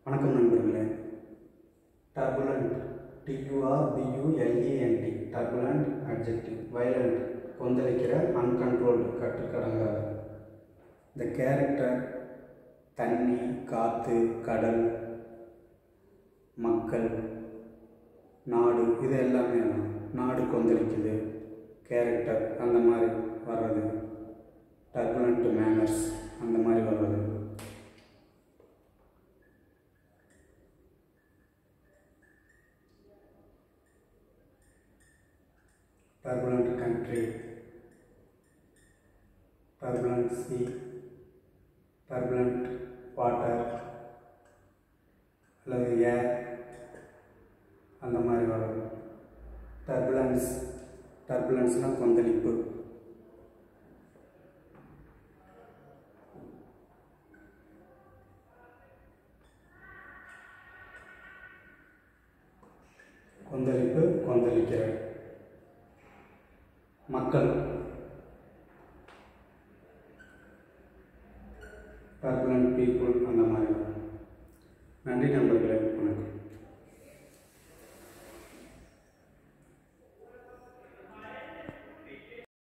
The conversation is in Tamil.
வணக்கம் நண்பர்களே turbulent T U R B U L E N T turbulent adjective violent கொந்தளிக்கிற அன்கண்ட்ரோல்டு கட்டுக்கடங்காத இந்த கேரக்டர் தண்ணி காற்று கடல் மக்கள் நாடு இது எல்லாமே தான் நாடு கொந்தளிக்குது கேரக்டர் அந்த மாதிரி வர்றது டர்புலண்ட் மேனர்ஸ் அந்த மாதிரி வர்றது turbulent country, turbulent sea, turbulent water அல்லது ஏர் அந்த மாதிரி வரும் டர்புலன்ஸ் டர்புலன்ஸ்னால் கொந்தளிப்பு கொந்தளிப்பு கொந்தளிக்கிற மக்கள் டர்புலண்ட் பீப்புள் அந்த மாதிரி வரும் நன்றி நண்பர்களே வணக்கம்